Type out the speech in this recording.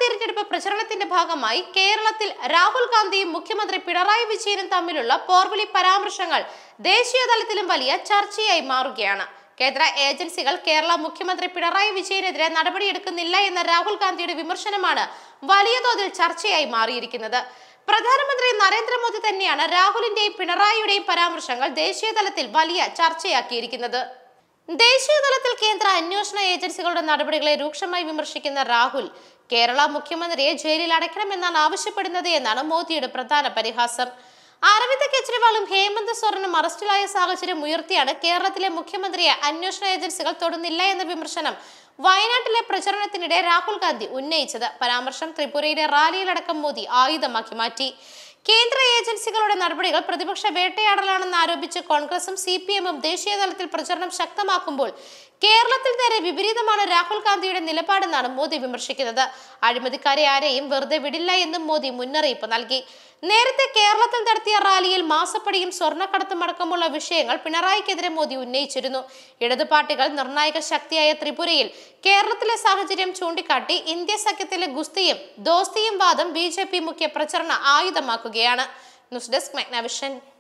തിരഞ്ഞെടുപ്പ് പ്രചരണത്തിന്റെ ഭാഗമായി കേരളത്തിൽ രാഹുൽ ഗാന്ധിയും മുഖ്യമന്ത്രി പിണറായി വിജയനും തമ്മിലുള്ള പോർവിളി പരാമർശങ്ങൾ ദേശീയ തലത്തിലും വലിയ ചർച്ചയായി മാറുകയാണ് കേന്ദ്ര ഏജൻസികൾ കേരള മുഖ്യമന്ത്രി പിണറായി വിജയനെതിരെ നടപടിയെടുക്കുന്നില്ല എന്ന രാഹുൽ ഗാന്ധിയുടെ വിമർശനമാണ് വലിയ തോതിൽ ചർച്ചയായി മാറിയിരിക്കുന്നത് പ്രധാനമന്ത്രി നരേന്ദ്രമോദി തന്നെയാണ് രാഹുലിന്റെയും പിണറായിയുടെയും പരാമർശങ്ങൾ ദേശീയ തലത്തിൽ വലിയ ചർച്ചയാക്കിയിരിക്കുന്നത് ദേശീയ തലത്തിൽ കേന്ദ്ര അന്വേഷണ ഏജൻസികളുടെ നടപടികളെ രൂക്ഷമായി വിമർശിക്കുന്ന രാഹുൽ കേരള മുഖ്യമന്ത്രിയെ ജയിലിൽ അടയ്ക്കണമെന്നാണ് ആവശ്യപ്പെടുന്നത് എന്നാണ് മോദിയുടെ പ്രധാന പരിഹാസം അരവിന്ദ് കെജ്രിവാളും ഹേമന്ത് സോറനും അറസ്റ്റിലായ സാഹചര്യം ഉയർത്തിയാണ് കേരളത്തിലെ മുഖ്യമന്ത്രിയെ അന്വേഷണ ഏജൻസികൾ തൊടുന്നില്ല എന്ന വിമർശനം വയനാട്ടിലെ പ്രചരണത്തിനിടെ രാഹുൽ ഗാന്ധി ഉന്നയിച്ചത് പരാമർശം ത്രിപുരയിലെ റാലിയിലടക്കം മോദി ആയുധമാക്കി മാറ്റി കേന്ദ്ര ഏജൻസികളുടെ നടപടികൾ പ്രതിപക്ഷ വേട്ടയാടലാണെന്ന് ആരോപിച്ച് കോൺഗ്രസും സി പി എമ്മും ദേശീയ തലത്തിൽ പ്രചരണം ശക്തമാക്കുമ്പോൾ കേരളത്തിൽ നേരെ വിപരീതമാണ് രാഹുൽ ഗാന്ധിയുടെ നിലപാടെന്നാണ് മോദി വിമർശിക്കുന്നത് അഴിമതിക്കാരെ ആരെയും വെറുതെ വിടില്ല എന്നും മോദി മുന്നറിയിപ്പ് നൽകി നേരത്തെ കേരളത്തിൽ നടത്തിയ റാലിയിൽ മാസപ്പടിയും സ്വർണ്ണക്കടത്തും അടക്കമുള്ള വിഷയങ്ങൾ പിണറായിക്കെതിരെ മോദി ഉന്നയിച്ചിരുന്നു ഇടതു പാർട്ടികൾ നിർണായക ശക്തിയായ ത്രിപുരയിൽ കേരളത്തിലെ സാഹചര്യം ചൂണ്ടിക്കാട്ടി ഇന്ത്യ സഖ്യത്തിലെ ഗുസ്തിയും ദോസ്തിയും വാദം ബി ജെ പി മുഖ്യ പ്രചരണ ആയുധമാക്കുകയാണ് ന്യൂസ് ഡെസ്ക് മെഗ്നവിഷൻ